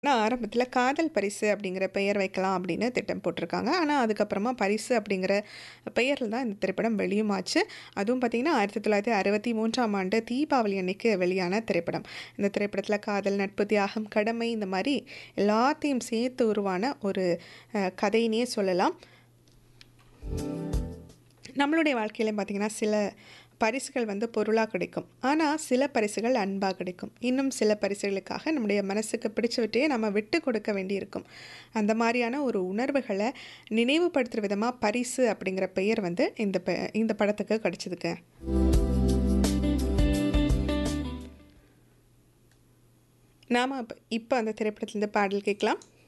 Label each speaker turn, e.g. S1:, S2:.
S1: நான் ஆரம்பத்தில காதல் பரிசு அப்படிங்கிற பெயர் வைக்கலாம் அப்படின்னு திட்டம் போட்டிருக்காங்க. ஆனா, அதுக்கப்புறமா பரிசு அப்படிங்கிற பெயர்ல தான் இந்த திரைப்படம் வெளியும் ஆச்சு. அதுவும் பார்த்தீங்கன்னா, 1963ஆம் ஆண்டு தீபாவளி அன்னைக்கு வெளியான திரைப்படம். இந்த திரைப்படத்தில காதல், நட்பு, தியாகம், கடமை இந்த மாரி எல்லாத்தையும் சேர்த்து உருவான ஒரு அ கதைன்னே சொல்லலாம். நம்மளுடைய வாழ்க்கையில பார்த்தீங்கன்னா, சில பரிசுகள் வந்து பொருளா கிடைக்கும். ஆனா, சில பரிசுகள் அன்பா கிடைக்கும். இன்னும் சில பரிசுகளுக்காக நம்முடைய மனசுக்கு பிடிச்சவற்றையே நம்ம விட்டு கொடுக்க வேண்டியிருக்கும். அந்த மாரியான ஒரு உணர்வுகள நினைவுபடுத்துற விதமா பரிசு அப்படிங்கிற பெயர் வந்து இந்த பெ இந்த படத்துக்கு கிடைச்சதுங்க. நாம அப்ப இப்ப அந்த திரைப்படத்திலருந்து பாடல் கேட்கலாம்.